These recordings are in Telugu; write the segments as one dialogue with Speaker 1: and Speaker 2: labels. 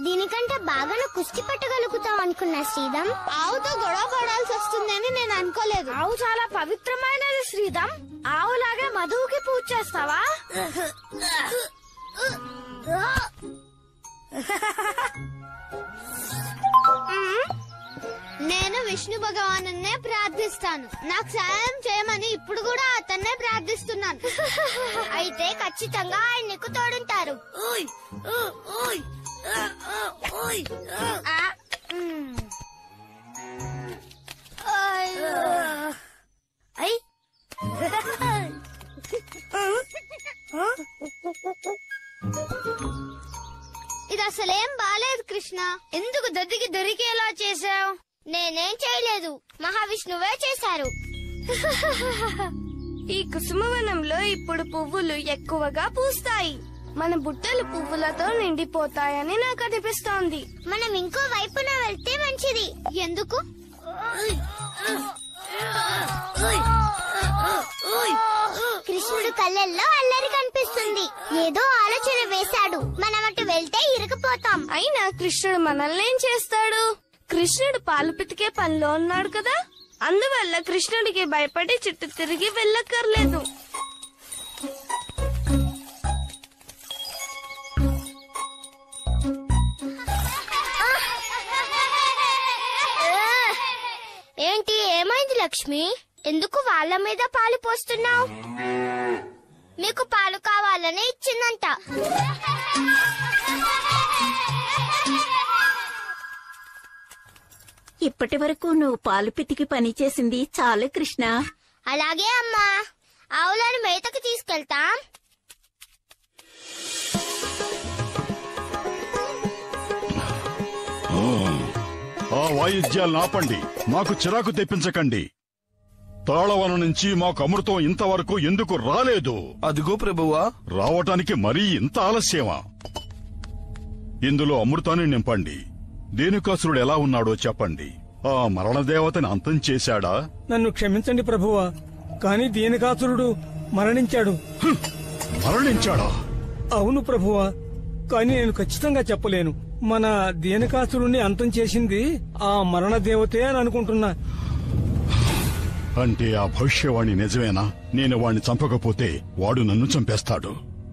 Speaker 1: దీనికంటే బాగా నువ్వు కుస్తీ పట్టగలుగుతావు అనుకున్నా శ్రీదం ఆవుతో గొడవ పడాల్సి వస్తుందని నేను అనుకోలేదు
Speaker 2: ఆవు చాలా పవిత్రమైనది శ్రీదం ఆవులాగే మధువుకి పూజ చేస్తావా
Speaker 1: నేను విష్ణు భగవానున్నే ప్రార్థిస్తాను నాకు సహాయం చేయమని ఇప్పుడు కూడా అతన్నే ప్రార్థిస్తున్నాను అయితే ఖచ్చితంగా ఆయన నీకు తోడుంటారు ఆ, మ్.
Speaker 2: ఐ
Speaker 1: ఇది అసలేం బాలేదు కృష్ణ
Speaker 2: ఎందుకు దద్దికి దొరికేలా చేశావు
Speaker 1: నేనేం చేయలేదు మహావిష్ణువే చేశారు
Speaker 2: ఈ కుసుమవనంలో ఇప్పుడు పువ్వులు ఎక్కువగా పూస్తాయి మన బుట్టలు పువ్వులతో నిండిపోతాయని నాకు అనిపిస్తోంది
Speaker 1: మనం ఇంకో వైపున వెళ్తే మంచిది ఎందుకు కృష్ణుడు కళ్ళల్లో అల్లరి కనిపిస్తుంది ఏదో ఆలోచన వేశాడు మనం అటు వెళ్తే ఇరుకుపోతాం
Speaker 2: అయినా కృష్ణుడు మనల్ని ఏం చేస్తాడు కృష్ణుడు పాలు పితికే పనిలో ఉన్నాడు కదా అందువల్ల కృష్ణుడికి భయపడి చుట్టూ తిరిగి వెళ్ళక్కర్లేదు
Speaker 1: ఏంటి ఏమైంది లక్ష్మి ఎందుకు వాళ్ళ మీద పాలు పోస్తున్నావు మీకు పాలు కావాలని ఇచ్చిందంట
Speaker 3: ఇప్పటి వరకు నువ్వు పాలు పితికి పని చేసింది చాలు కృష్ణ
Speaker 1: అలాగే అమ్మా ఆవులను మేతకు తీసుకెళ్తాం
Speaker 4: ఆ వాయిద్యాలను ఆపండి మాకు చిరాకు తెప్పించకండి తాళవనం నుంచి మాకు అమృతం ఇంతవరకు ఎందుకు రాలేదు
Speaker 5: అదిగో ప్రభువా
Speaker 4: రావటానికి మరీ ఇంత ఆలస్యమా ఇందులో అమృతాన్ని నింపండి దేనుకాసురుడు ఎలా ఉన్నాడో చెప్పండి ఆ మరణదేవతని అంతం చేశాడా
Speaker 6: నన్ను క్షమించండి ప్రభువా కాని దీనకాసురుడు మరణించాడు
Speaker 4: మరణించాడా
Speaker 6: అవును ప్రభువా కాని నేను ఖచ్చితంగా చెప్పలేను మన దీనకాసురుణ్ణి అంతం చేసింది ఆ మరణ దేవతే అని అనుకుంటున్నా
Speaker 4: అంటే ఆ భవిష్యవాణి నిజమేనా నేను వాణ్ణి చంపకపోతే వాడు నన్ను చంపేస్తాడు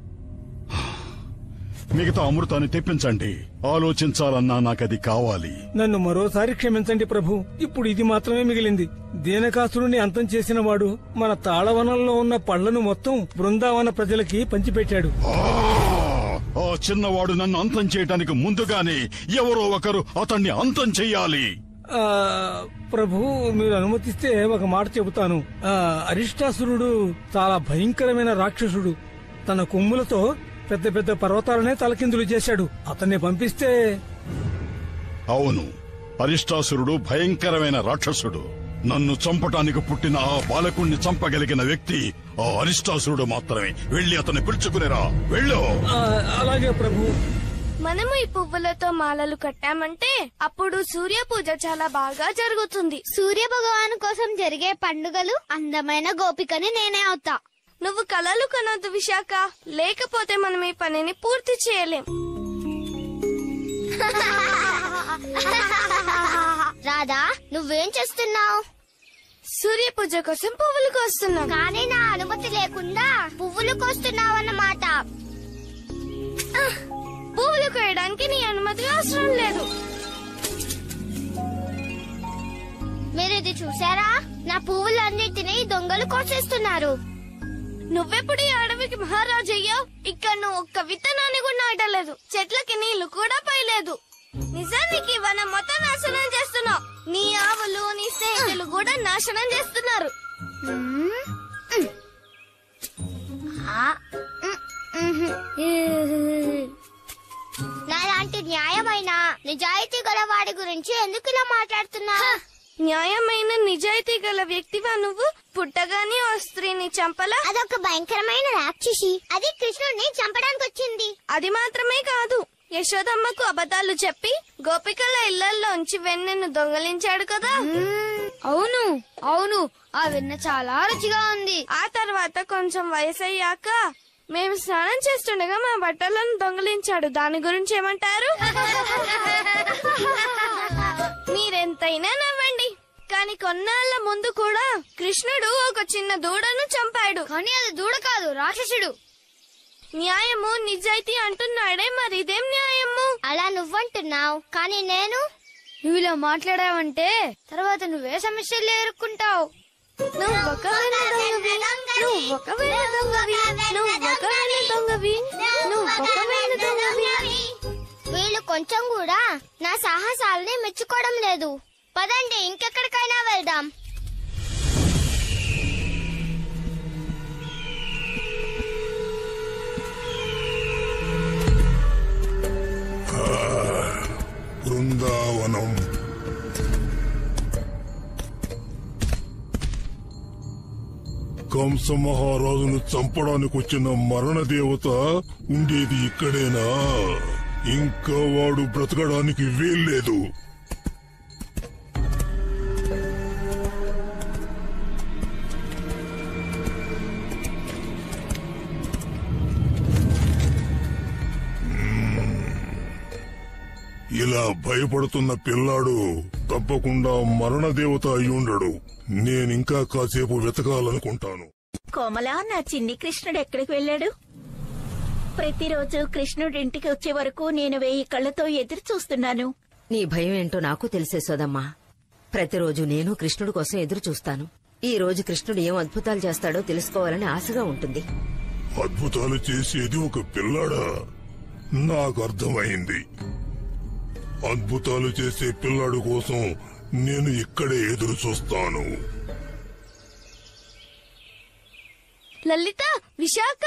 Speaker 4: మిగతా అమృతాన్ని తెప్పించండి ఆలోచించాలన్నా నాకది కావాలి
Speaker 6: నన్ను మరోసారి క్షమించండి ప్రభు ఇప్పుడు ఇది మాత్రమే మిగిలింది దీనకాసురుణ్ణి అంతం చేసిన వాడు మన తాళవనంలో ఉన్న పళ్లను మొత్తం బృందావన ప్రజలకి పంచిపెట్టాడు
Speaker 4: ఆ! ఆ చిన్నవాడు నన్ను అంతం చేయటానికి ముందుగానే ఎవరో ఒకరు అతన్ని అంతం చెయ్యాలి
Speaker 6: ఆ, ప్రభు మీరు అనుమతిస్తే ఒక మాట చెబుతాను ఆ, అరిష్టాసురుడు చాలా భయంకరమైన రాక్షసుడు తన కొమ్ములతో పెద్ద పెద్ద పర్వతాలనే తలకిందులు చేశాడు అతన్ని పంపిస్తే
Speaker 4: అవును అరిష్టాసురుడు భయంకరమైన రాక్షసుడు నన్ను చంపటానికి పుట్టిన ఆ బాలకుణ్ణి చంపగలిగిన వ్యక్తి ఆ అరిష్టాసురుడు మాత్రమే వెళ్లి అతన్ని పిలుచుకునేరా వెళ్ళు
Speaker 6: ఆ, అలాగే ప్రభు
Speaker 2: మనము ఈ పువ్వులతో మాలలు కట్టామంటే అప్పుడు సూర్య పూజ చాలా బాగా జరుగుతుంది
Speaker 1: సూర్య భగవాన్ కోసం జరిగే పండుగలు అందమైన గోపికని నేనే అవుతా
Speaker 2: నువ్వు కలలు కనొద్దు విశాఖ లేకపోతే మనం ఈ పనిని పూర్తి చేయలేం
Speaker 1: రాధా నువ్వేం చేస్తున్నావు
Speaker 2: సూర్య పూజ కోసం పువ్వులు కోస్తున్నాం
Speaker 1: కానీ నా అనుమతి లేకుండా పువ్వులు కోస్తున్నావన్నమాట
Speaker 2: పువ్వులు కోయడానికి నీ అనుమతి అవసరం లేదు
Speaker 1: మీరు ఇది చూసారా నా పువ్వులన్నిటినీ దొంగలు కోసేస్తున్నారు
Speaker 2: నువ్వెప్పుడు ఈ అడవికి మహారాజు అయ్యావు ఇక్కడ నువ్వు ఒక్క విత్తనాన్ని కూడా నాటలేదు చెట్లకి నీళ్లు కూడా పోయలేదు నిజానికి వనం మొత్తం నాశనం చేస్తున్నావు నీ ఆవులు నీ స్నేహితులు కూడా నాశనం చేస్తున్నారు
Speaker 1: నాలాంటి న్యాయమైన నిజాయితీ గల వాడి గురించి ఎందుకు ఇలా మాట్లాడుతున్నా
Speaker 2: న్యాయమైన నిజాయితీ గల వ్యక్తివా నువ్వు పుట్టగానే ఓ స్త్రీని చంపలా
Speaker 1: అదొక భయంకరమైన రాక్షసి అది కృష్ణుడిని చంపడానికి వచ్చింది
Speaker 2: అది మాత్రమే కాదు యశోదమ్మకు అబద్ధాలు చెప్పి గోపికల ఇళ్లలోంచి వెన్నెను దొంగలించాడు కదా
Speaker 1: అవును అవును ఆ వెన్న చాలా రుచిగా ఉంది
Speaker 2: ఆ తర్వాత కొంచెం వయసయ్యాక మేము స్నానం చేస్తుండగా మా బట్టలను దొంగలించాడు దాని గురించి ఏమంటారు మీరెంతైనా నవ్వండి కానీ కొన్నాళ్ళ ముందు కూడా కృష్ణుడు ఒక చిన్న దూడను చంపాడు
Speaker 1: కానీ అది దూడ కాదు రాక్షసుడు
Speaker 2: న్యాయము నిజాయితీ అంటున్నాడే మరి ఇదేం న్యాయము
Speaker 1: అలా నువ్వంటున్నావు కానీ నేను నువ్వు ఇలా మాట్లాడావంటే తర్వాత నువ్వే సమస్యలు ఎదుర్కొంటావు
Speaker 2: నువ్వు ఒకవేళ దొంగవి నువ్వు ఒకవేళ దొంగవి నువ్వు ఒకవేళ దొంగవి నువ్వు ఒకవేళ దొంగవి
Speaker 1: వీళ్ళు కొంచెం కూడా నా సాహసాలని మెచ్చుకోవడం లేదు పదండి ఇంకెక్కడికైనా వెళ్దాం
Speaker 5: బృందావనం కంస మహారాజును చంపడానికి వచ్చిన మరణ దేవత ఉండేది ఇక్కడేనా ఇంకా వాడు బ్రతకడానికి వీల్లేదు ఇలా భయపడుతున్న పిల్లాడు తప్పకుండా మరణ దేవత అయ్యుండడు నేనింకా కాసేపు వెతకాలనుకుంటాను
Speaker 3: కోమల నా చిన్ని కృష్ణుడు ఎక్కడికి వెళ్ళాడు ప్రతిరోజు కృష్ణుడి ఇంటికి వచ్చే వరకు నేను వెయ్యి కళ్ళతో ఎదురు చూస్తున్నాను
Speaker 7: నీ భయం ఏంటో నాకు తెలిసే సోదమ్మా ప్రతిరోజు నేను కృష్ణుడి కోసం ఎదురు చూస్తాను ఈ రోజు కృష్ణుడు ఏం అద్భుతాలు చేస్తాడో తెలుసుకోవాలని ఆశగా ఉంటుంది
Speaker 5: అద్భుతాలు చేసేది ఒక పిల్లాడా నాకు అర్థమైంది అద్భుతాలు చేసే పిల్లాడు కోసం నేను ఇక్కడే ఎదురు చూస్తాను
Speaker 2: లలిత విశాఖ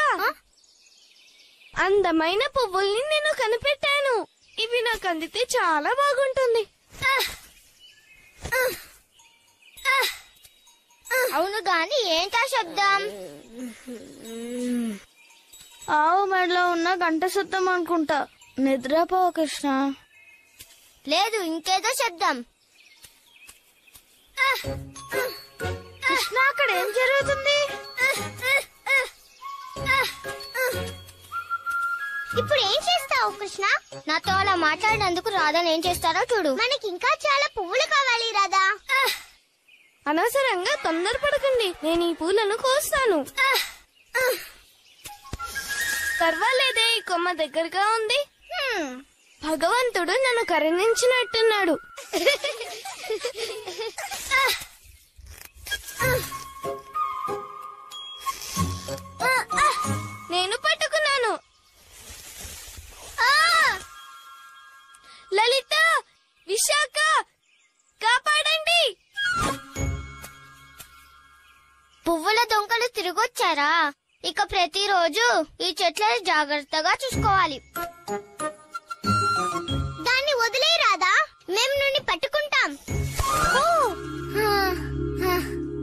Speaker 2: అందమైన పువ్వుల్ని నేను కనిపెట్టాను ఇవి నాకు అందితే చాలా బాగుంటుంది
Speaker 1: అవును గాని ఏంటా శబ్దం
Speaker 2: ఆవు మెడలో ఉన్న గంట శబ్దం అనుకుంటా నిద్రపో కృష్ణ
Speaker 1: లేదు ఇంకేదో శబ్దం
Speaker 2: కృష్ణ అక్కడ ఏం జరుగుతుంది
Speaker 1: ఇప్పుడు ఏం చేస్తావు కృష్ణ నాతో అలా మాట్లాడినందుకు రాధని ఏం చేస్తారో చూడు మనకి ఇంకా చాలా పువ్వులు కావాలి రాధా
Speaker 2: అనవసరంగా తొందరపడకండి నేను ఈ పూలను కోస్తాను పర్వాలేదే ఈ కొమ్మ దగ్గరగా ఉంది
Speaker 1: హ్మ్.
Speaker 2: భగవంతుడు నన్ను కరుణించినట్టున్నాడు నేను పట్టుకున్నాను
Speaker 1: ఆ!
Speaker 2: లలిత విశాఖ కాపాడండి
Speaker 1: పువ్వుల దొంగలు తిరిగొచ్చారా ఇక ప్రతిరోజు ఈ చెట్లను జాగ్రత్తగా చూసుకోవాలి దాన్ని వదిలే రాదా మేము నుండి పట్టుకుంటాం ఓ! హా, హా.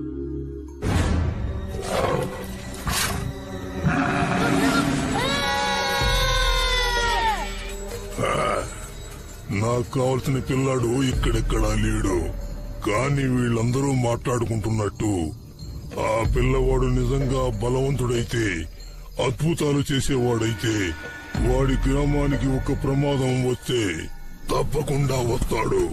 Speaker 5: నాకు కావలసిన పిల్లాడు ఇక్కడెక్కడా లేడు కానీ వీళ్ళందరూ మాట్లాడుకుంటున్నట్టు ఆ పిల్లవాడు నిజంగా బలవంతుడైతే అద్భుతాలు చేసేవాడైతే వాడి గ్రామానికి ఒక ప్రమాదం వస్తే తప్పకుండా వస్తాడు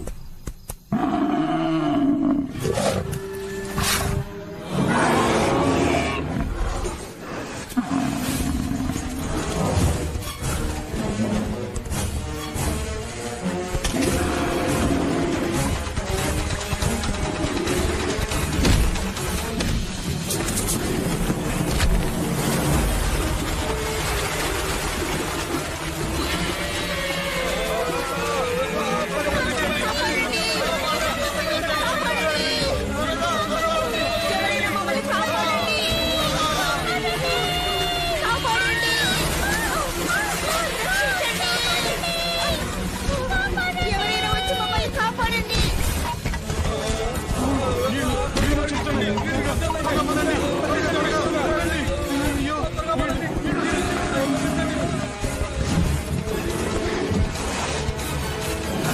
Speaker 1: ఎవరైనా వచ్చి మమ్మల్ని కాపాడండి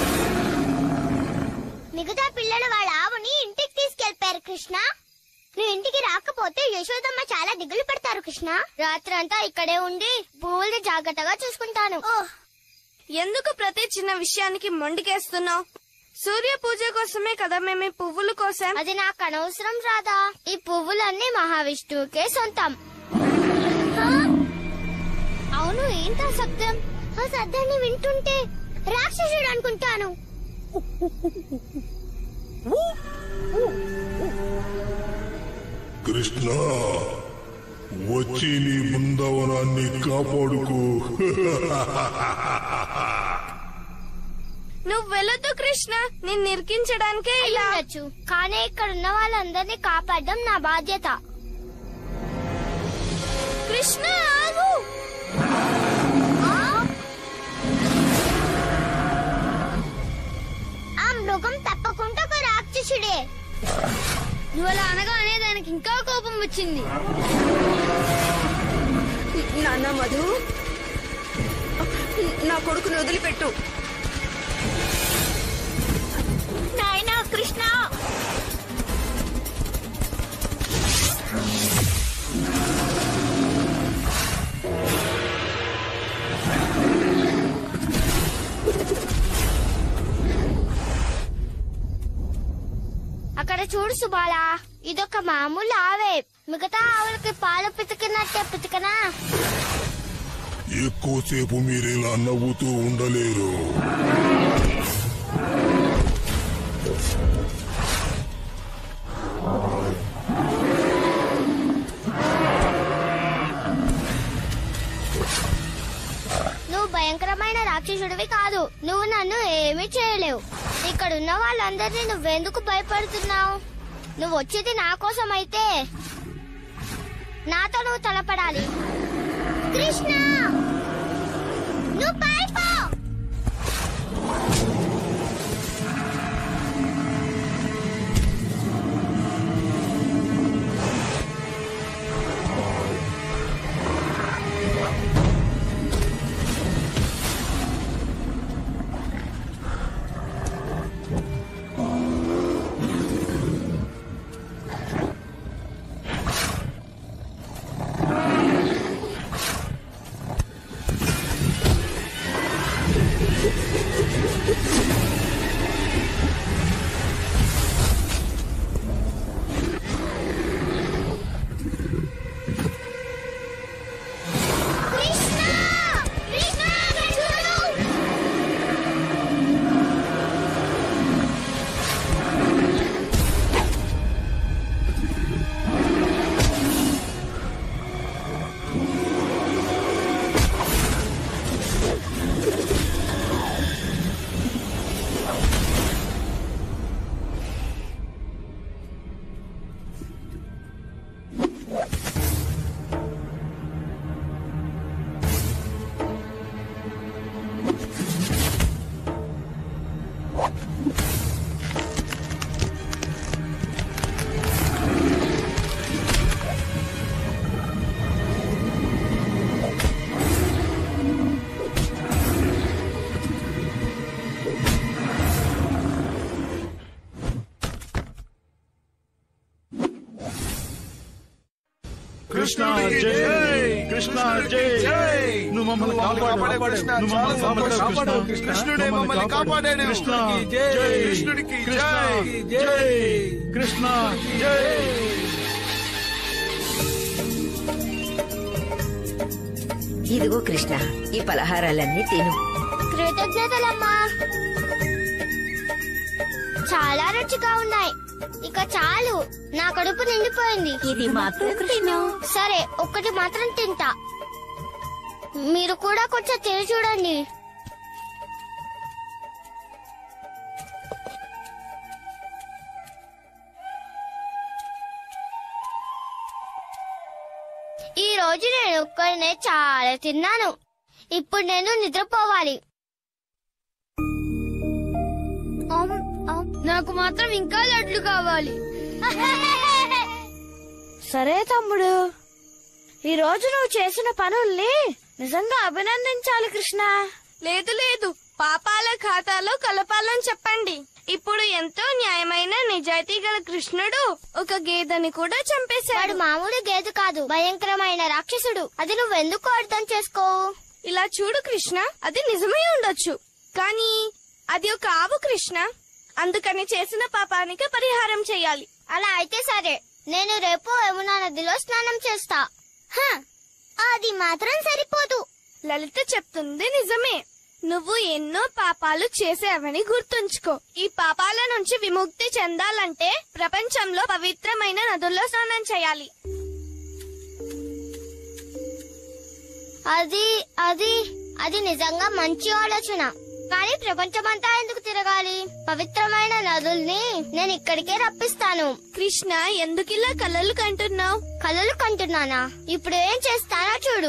Speaker 1: మిగతా పిల్లలు వాళ్ళ ఆవుని ఇంటికి తీసుకెళ్లారు కృష్ణ నువ్వు ఇంటికి రాకపోతే యశోదమ్మ చాలా దిగులు పడతారు కృష్ణ రాత్రంతా ఇక్కడే ఉండి పువ్వుల్ని జాగ్రత్తగా చూసుకుంటాను
Speaker 2: ఎందుకు ప్రతి చిన్న విషయానికి మొండికేస్తున్నావు సూర్య పూజ కోసమే కదా మేము ఈ పువ్వులు కోసాం
Speaker 1: అది నాకు అనవసరం రాదా ఈ పువ్వులన్నీ మహావిష్ణువుకే సొంతం ఆ? అవును ఏంటా శబ్దం ఆ శబ్దాన్ని వింటుంటే రాక్షసుడు అనుకుంటాను
Speaker 5: కృష్ణ వచ్చి నీ బృందావనాన్ని కాపాడుకో
Speaker 2: నువ్వు వెళ్ళొద్దు కృష్ణ నిన్ను నిరికించడానికే ఇలా
Speaker 1: ఉండొచ్చు కానీ ఇక్కడ ఉన్న వాళ్ళందరినీ కాపాడడం నా బాధ్యత
Speaker 2: కృష్ణ ఆగు
Speaker 1: ఆ మృగం తప్పకుండా ఒక రాక్షసుడే నువ్వు అలా అనగానే దానికి ఇంకా కోపం వచ్చింది
Speaker 7: నాన్న మధు నా కొడుకుని వదిలిపెట్టు
Speaker 3: నాయనా కృష్ణ
Speaker 1: అక్కడ చూడు సుబాలా ఇదొక మామూలు ఆవే మిగతా ఆవులకి పాలు పితికినట్టే పితికనా
Speaker 5: ఎక్కువసేపు మీరిలా నవ్వుతూ ఉండలేరు
Speaker 1: నువ్వు భయంకరమైన రాక్షసుడివి కాదు నువ్వు నన్ను ఏమీ చేయలేవు ఇక్కడున్న వాళ్ళందరినీ నువ్వెందుకు భయపడుతున్నావు నువ్వు వచ్చేది నా కోసం అయితే నాతో నువ్వు తలపడాలి కృష్ణ నువ్వు పారిపో కృష్ణ కృష్ణ చూడు
Speaker 4: కృష్ణ జై కృష్ణ జై నువ్వు మమ్మల్ని కాపాడు
Speaker 6: కృష్ణ.
Speaker 4: నువ్వు మమ్మల్ని
Speaker 6: చాలా
Speaker 4: కాపాడు
Speaker 6: కాపాడు
Speaker 4: కృష్ణ
Speaker 6: కృష్ణ.
Speaker 8: కృష్ణుడే మమ్మల్ని కాపాడాడు.
Speaker 4: కృష్ణ
Speaker 6: కృష్ణుడికి జై.
Speaker 4: జై
Speaker 8: కృష్ణుడికి
Speaker 4: కృష్ణ
Speaker 6: జై.
Speaker 4: జై కృష్ణ జై
Speaker 7: ఇదిగో కృష్ణ ఈ పలహారాలన్నీ తిను
Speaker 1: కృతజ్ఞతలమ్మా చాలా రుచిగా ఉన్నాయి ఇక చాలు నా కడుపు నిండిపోయింది
Speaker 3: ఇది మాత్రం కృష్ణ
Speaker 1: సరే ఒక్కటి మాత్రం తింటా మీరు కూడా కొంచెం తిని చూడండి ఈ రోజు నేను ఒక్కడనే చాలా తిన్నాను ఇప్పుడు నేను నిద్రపోవాలి నాకు మాత్రం ఇంకా లడ్లు కావాలి
Speaker 2: సరే తమ్ముడు ఈ రోజు నువ్వు చేసిన పనుల్ని నిజంగా అభినందించాలి కృష్ణ లేదు లేదు పాపాల ఖాతాలో కలపాలని చెప్పండి ఇప్పుడు ఎంతో న్యాయమైన నిజాయితీ గల కృష్ణుడు ఒక గేదెని కూడా
Speaker 1: వాడు
Speaker 2: చంపేశాడు
Speaker 1: మామూలు గేదె కాదు భయంకరమైన రాక్షసుడు అది నువ్వెందుకు అర్థం చేసుకోవు
Speaker 2: ఇలా చూడు కృష్ణ అది నిజమై ఉండొచ్చు కానీ అది ఒక ఆవు కృష్ణ అందుకని చేసిన పాపానికి పరిహారం చెయ్యాలి
Speaker 1: అలా అయితే సరే నేను రేపు యమునా నదిలో స్నానం చేస్తా హ, అది మాత్రం సరిపోదు
Speaker 2: లలిత చెప్తుంది నిజమే నువ్వు ఎన్నో పాపాలు చేసావని గుర్తుంచుకో ఈ పాపాల నుంచి విముక్తి చెందాలంటే ప్రపంచంలో పవిత్రమైన నదుల్లో స్నానం చేయాలి
Speaker 1: అది అది అది నిజంగా మంచి ఆలోచన కానీ ప్రపంచమంతా ఎందుకు తిరగాలి పవిత్రమైన నదుల్ని నేను ఇక్కడికే రప్పిస్తాను
Speaker 2: కృష్ణ ఎందుకిలా కలలు కంటున్నావు
Speaker 1: కలలు కంటున్నానా ఇప్పుడు ఏం చేస్తానో చూడు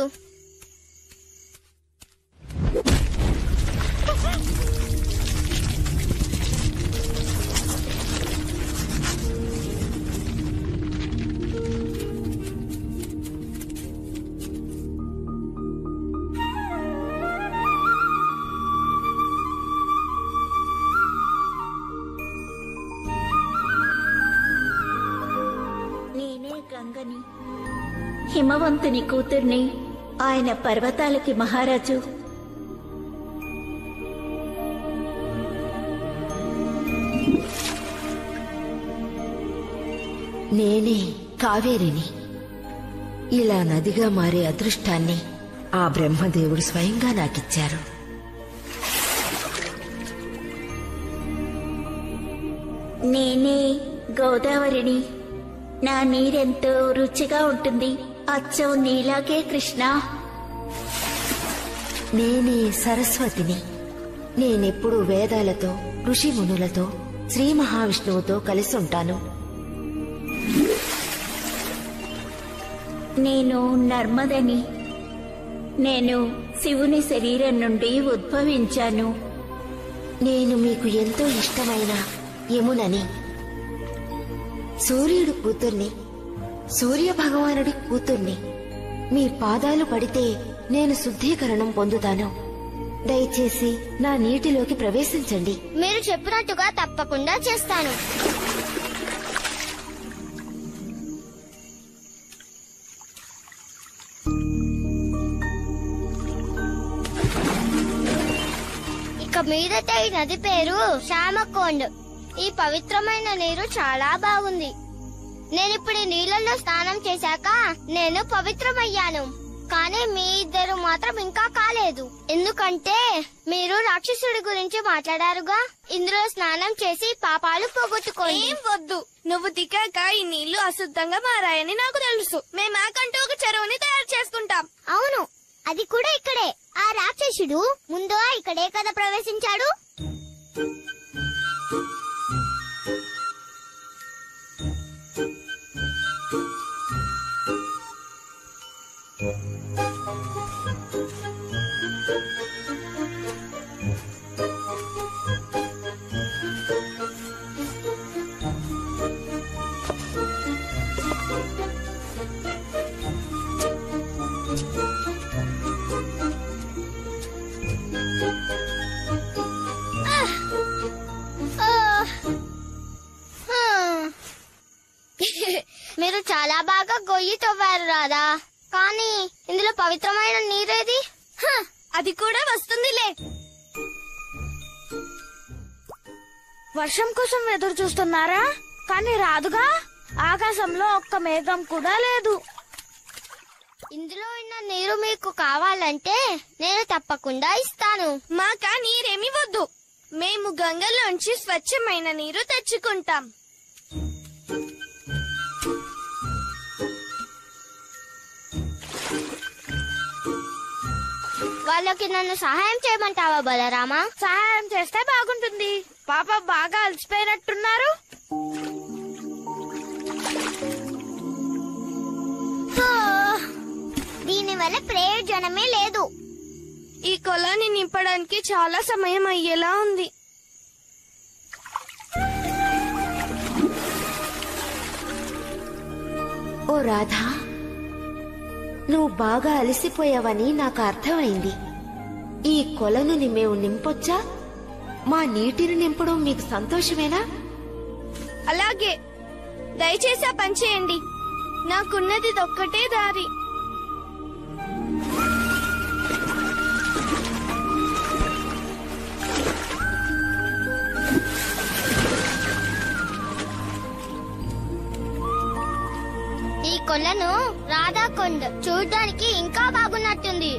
Speaker 3: నేనే గంగని హిమవంతుని కూతుర్ని ఆయన పర్వతాలకి మహారాజు
Speaker 7: నేనే కావేరిని ఇలా నదిగా మారే అదృష్టాన్ని ఆ బ్రహ్మదేవుడు స్వయంగా నాకిచ్చారు
Speaker 3: నేనే గోదావరిని నా నీరెంతో రుచిగా ఉంటుంది అచ్చం నీలాగే కృష్ణ
Speaker 7: నేనే సరస్వతిని నేనెప్పుడు వేదాలతో ఋషి మునులతో శ్రీ మహావిష్ణువుతో కలిసి ఉంటాను
Speaker 3: నేను నర్మదని నేను శివుని శరీరం నుండి ఉద్భవించాను
Speaker 7: నేను మీకు ఎంతో ఇష్టమైన యమునని సూర్యుడు కూతుర్ని సూర్య భగవానుడి కూతుర్ని మీ పాదాలు పడితే నేను శుద్ధీకరణం పొందుతాను దయచేసి నా నీటిలోకి ప్రవేశించండి
Speaker 1: మీరు చెప్పినట్టుగా తప్పకుండా చేస్తాను ఇక మీదట ఈ నది పేరు శ్యామకొండ్ ఈ పవిత్రమైన నీరు చాలా బాగుంది నేనిప్పుడు ఈ నీళ్ళల్లో స్నానం చేశాక నేను పవిత్రమయ్యాను కానీ మీ ఇద్దరు మాత్రం ఇంకా కాలేదు ఎందుకంటే మీరు రాక్షసుడి గురించి మాట్లాడారుగా ఇందులో స్నానం చేసి పాపాలు పోగొట్టుకోండి
Speaker 2: ఏం వద్దు నువ్వు దిగాక ఈ నీళ్లు అశుద్ధంగా మారాయని నాకు తెలుసు మేమాకంటూ ఒక చెరువుని తయారు చేసుకుంటాం
Speaker 1: అవును అది కూడా ఇక్కడే ఆ రాక్షసుడు ముందు ఇక్కడే కదా ప్రవేశించాడు ఆ. ఆ. మీరు చాలా బాగా గొయ్యి తవ్వారు రాదా కానీ ఇందులో పవిత్రమైన నీరేది హ,
Speaker 2: అది కూడా వస్తుందిలే వర్షం కోసం ఎదురు చూస్తున్నారా కానీ రాదుగా ఆకాశంలో ఒక్క మేఘం కూడా లేదు
Speaker 1: ఇందులో ఉన్న నీరు మీకు కావాలంటే నేను తప్పకుండా ఇస్తాను
Speaker 2: మాకా నీరేమి వద్దు మేము గంగలోంచి స్వచ్ఛమైన నీరు తెచ్చుకుంటాం
Speaker 1: వాళ్ళకి నన్ను సహాయం చేయమంటావా బలరామా
Speaker 2: సహాయం చేస్తే బాగుంటుంది పాప బాగా అలసిపోయినట్టున్నారు
Speaker 1: ఓ, దీని వల్ల ప్రయోజనమే లేదు
Speaker 2: ఈ కొలాన్ని నింపడానికి చాలా సమయం అయ్యేలా ఉంది
Speaker 7: ఓ రాధా నువ్వు బాగా అలసిపోయావని నాకు అర్థమైంది ఈ కొలనుని మేము నింపొచ్చా మా నీటిని నింపడం మీకు సంతోషమేనా
Speaker 2: అలాగే దయచేసి ఆ పని చేయండి నాకున్నది ఒక్కటే దారి
Speaker 1: ఈ కొలను రాధా కొండ చూడడానికి ఇంకా బాగున్నట్టుంది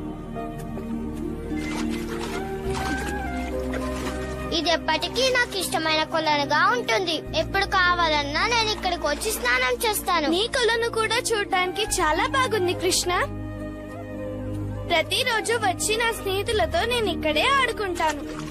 Speaker 1: ఇది ఎప్పటికీ నాకు ఇష్టమైన కొలనుగా ఉంటుంది ఎప్పుడు కావాలన్నా నేను ఇక్కడికి వచ్చి స్నానం చేస్తాను
Speaker 2: నీ కొలను కూడా చూడడానికి చాలా బాగుంది కృష్ణ ప్రతిరోజు వచ్చి నా స్నేహితులతో నేను ఇక్కడే ఆడుకుంటాను